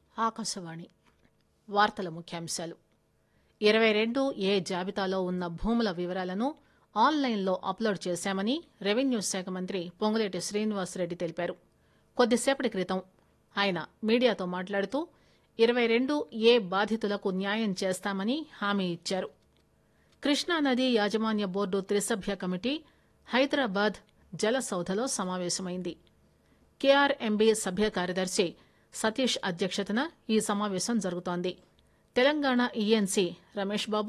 ఆకాశవాణి వార్తల ముఖ్యాంశాలు ఇరవై రెండు ఏ జాబితాలో ఉన్న భూముల వివరాలను ఆన్లైన్లో అప్లోడ్ చేశామని రెవెన్యూ శాఖ మంత్రి పొంగులేటి శ్రీనివాసరెడ్డి తెలిపారు కొద్దిసేపటి క్రితం ఆయన మీడియాతో మాట్లాడుతూ ఇరవై రెండు ఏ బాధితులకు న్యాయం చేస్తామని హామీ ఇచ్చారు కృష్ణానది యాజమాన్య బోర్డు త్రిసభ్య కమిటీ హైదరాబాద్ జలసౌధలో సమావేశమైంది కేఆర్ఎంబీ సభ్య కార్యదర్శి సతీష్ అధ్యక్షతన ఈ సమావేశం జరుగుతోంది తెలంగాణ ఈఎన్సీ రమేష్ బాబు